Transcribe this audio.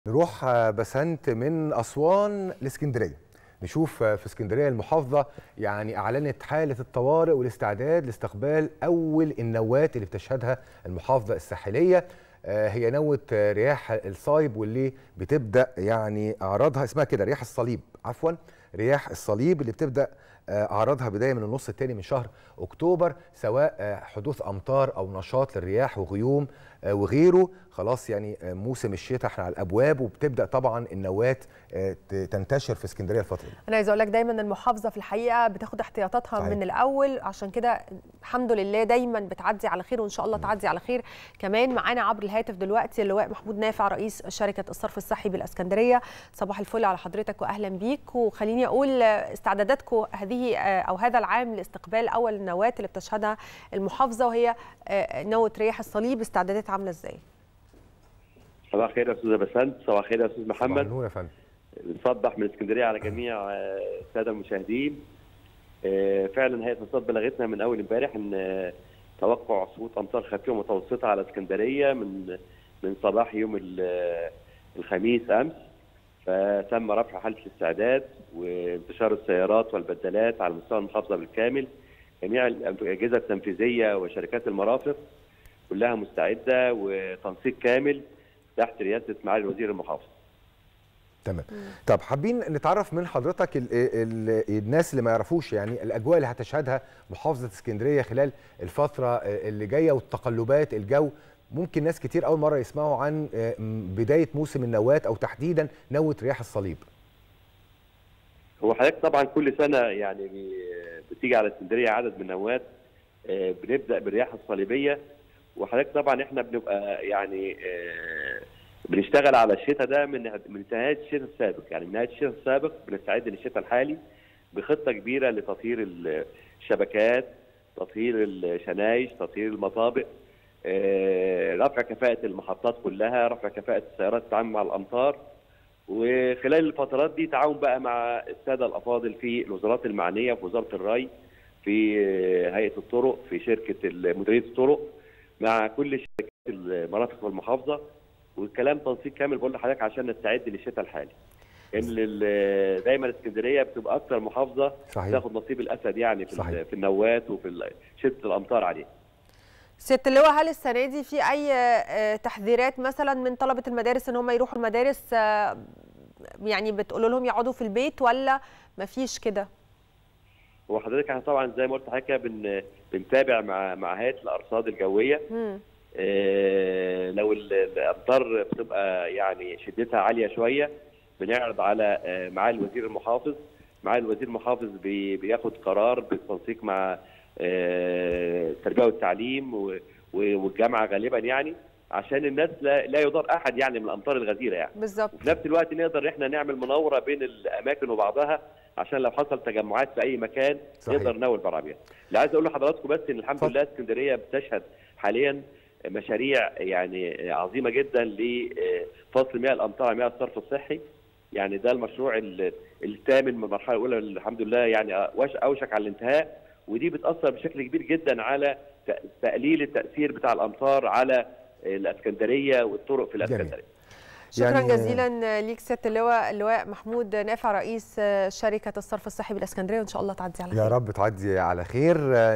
نروح بسنت من أسوان لاسكندرية نشوف في اسكندرية المحافظة يعني أعلنت حالة الطوارئ والاستعداد لاستقبال أول النوات اللي بتشهدها المحافظة الساحلية هي نوة رياح الصايب واللي بتبدأ يعني أعراضها اسمها كده رياح الصليب عفوا رياح الصليب اللي بتبدأ أعراضها بداية من النص الثاني من شهر أكتوبر سواء حدوث أمطار أو نشاط للرياح وغيوم وغيره خلاص يعني موسم الشتاء احنا على الابواب وبتبدا طبعا النواه تنتشر في اسكندريه الفتره دي. انا عايزه اقول لك دايما المحافظه في الحقيقه بتاخد احتياطاتها صحيح. من الاول عشان كده الحمد لله دايما بتعدي على خير وان شاء الله م. تعدي على خير كمان معانا عبر الهاتف دلوقتي اللواء محمود نافع رئيس شركه الصرف الصحي بالاسكندريه صباح الفل على حضرتك واهلا بيك وخليني اقول استعداداتكم هذه او هذا العام لاستقبال اول النواه اللي بتشهدها المحافظه وهي نوه رياح الصليب استعدادات عامله ازاي؟ صباح الخير يا استاذ بسنت صباح الخير يا استاذ محمد صباح يا فندم نصبح من اسكندريه على جميع الساده المشاهدين فعلا هيئه النصاب بلغتنا من اول امبارح ان توقع سقوط امطار خفيفه ومتوسطه على اسكندريه من من صباح يوم الخميس امس فتم رفع حاله الاستعداد وانتشار السيارات والبدلات على مستوى المحافظه بالكامل جميع الاجهزه التنفيذيه وشركات المرافق كلها مستعده وتنسيق كامل تحت رئاسه معالي وزير المحافظه. تمام. طب حابين نتعرف من حضرتك ال ال الناس اللي ما يعرفوش يعني الاجواء اللي هتشهدها محافظه اسكندريه خلال الفتره اللي جايه والتقلبات الجو ممكن ناس كتير اول مره يسمعوا عن بدايه موسم النواه او تحديدا نوه رياح الصليب. هو حضرتك طبعا كل سنه يعني بتيجي على اسكندريه عدد من النواه بنبدا بالرياح الصليبيه وحضرتك طبعا احنا بنبقى يعني بنشتغل على الشتاء ده من من نهايه الشتاء السابق يعني من نهايه الشتاء السابق بنستعد للشتاء الحالي بخطه كبيره لتطهير الشبكات تطهير الشنايش تطهير المطابق رفع كفاءه المحطات كلها رفع كفاءه السيارات التعامل مع الامطار وخلال الفترات دي تعاون بقى مع الساده الافاضل في الوزارات المعنيه في وزاره الري في هيئه الطرق في شركه مديريه الطرق مع كل شركات المرافق والمحافظه والكلام تنسيق كامل بقول لحضرتك عشان نستعد للشتاء الحالي. ان دايما اسكندريه بتبقى اكثر محافظه صحيح. تاخد نصيب الاسد يعني في صحيح. في النواه وفي شده الامطار عليه. ست اللواء هل السنه دي في اي تحذيرات مثلا من طلبه المدارس ان هم يروحوا المدارس يعني بتقولوا لهم يقعدوا في البيت ولا مفيش كده؟ هو حضرتك احنا طبعا زي ما قلت لحضرتك بن بنتابع مع مع هيئه الارصاد الجويه آه لو الامطار بتبقى يعني شدتها عاليه شويه بنعرض على آه معالي الوزير المحافظ معالي الوزير المحافظ بي بياخد قرار بالتنسيق مع آه التربيه والتعليم والجامعه غالبا يعني عشان الناس لا, لا يضر احد يعني من الامطار الغزيره يعني بالظبط وفي نفس الوقت نقدر احنا نعمل مناوره بين الاماكن وبعضها عشان لو حصل تجمعات في اي مكان صحيح. نقدر نناول برامجها. اللي عايز اقول لحضراتكم بس ان الحمد لله اسكندريه بتشهد حاليا مشاريع يعني عظيمه جدا لفصل مياه الامطار على مياه الصرف الصحي. يعني ده المشروع الثامن من المرحله الاولى الحمد لله يعني اوشك على الانتهاء ودي بتاثر بشكل كبير جدا على تقليل التاثير بتاع الامطار على الاسكندريه والطرق في الاسكندريه. شكرا يعني جزيلا ليك سياده اللواء اللواء محمود نافع رئيس شركه الصرف الصحي بالاسكندريه وان شاء الله تعدي على خير يا رب تعدي على خير